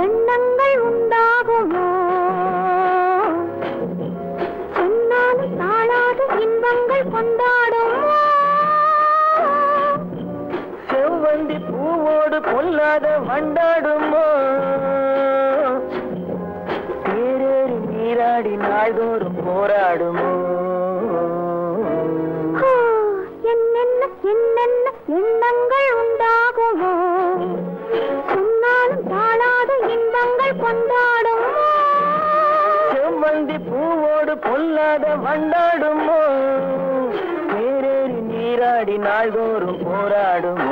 எண்ணங்கள் உண்டாகுமோ சொன்னாலும் தாழாத இன்பங்கள் கொண்டாடுமோ செவ்வந்தி பூவோடு பொல்லாத வண்டாடுமோ தேரேறி நீராடி நாள்தோறும் போராடுமோ ஆ, என்னென்ன என்னென்ன எண்ணங்கள் உண்டாகுமோ சொன்னாலும் தாழாத இன்பங்கள் கொண்டாடுமோ செவ்வந்தி பூவோடு பொல்லாத வண்டாடுமோ தேரேறி நீராடி நாள்தோறும் போராடுமோ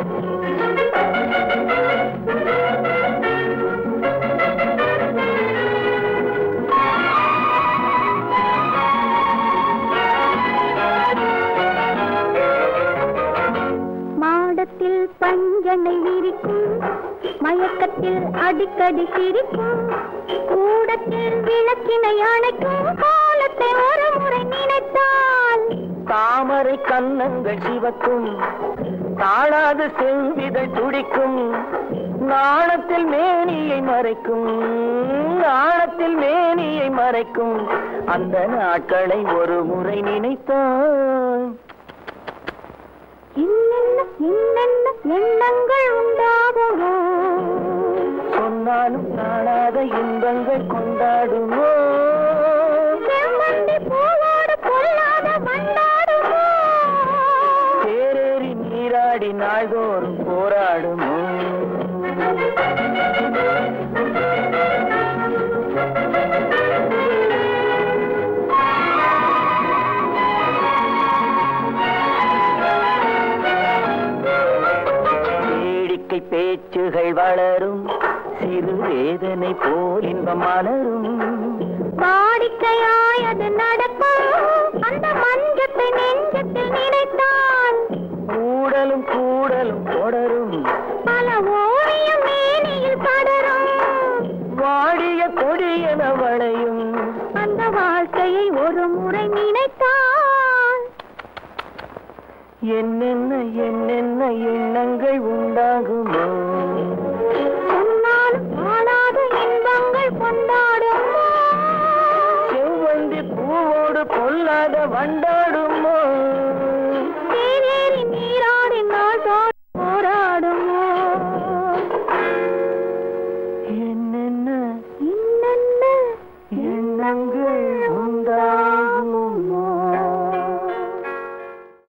மாடத்தில் பஞ்சனை விரிக்கும் மயக்கத்தில் அடிக்கடி சிரிக்கும் கூடத்தில் விளக்கினை அணைக்கும் காலத்தை ஒரு முறை நினைத்தால் தாமரை கன்னங்கள் சிவக்கும் தாழாது செவ்விதழ் துடிக்கும் நாணத்தில் மேனியை மறைக்கும் நாணத்தில் மேனியை மறைக்கும் அந்த நாட்களை ஒரு முறை நினைத்தான் என்னென்ன என்னென்ன எண்ணங்கள் உண்டாகுமோ சொன்னாலும் காணாத இன்பங்கள் கொண்டாடுமோ செவ்வந்தி பூவோடு பொல்லாத மண்ணாடுமோ தேரேறி நீராடி நாள்தோறும் போராடுமோ வேடிக்கை பேச்சுகள் வளரும் சிறு வேதனை போல் இன்பம் மலரும் வாடிக்கையாய் அது நடக்கும் அந்த மஞ்சத்தை நெஞ்சத்தில் நினைத்தான் கூடலும் கூடலும் தொடரும் பல ஓவியம் மேனியில் படரும் வாடிய கொடியன வளையும் அந்த வாழ்க்கையை ஒரு முறை நினைத்தான் என்னென்ன என்னென்ன எண்ணங்கள் உண்டாகுமோ சொன்னாலும் ஆளாத இன்பங்கள் கொண்டாடுமோ செவ்வந்தி பூவோடு பொல்லாத வண்டாடு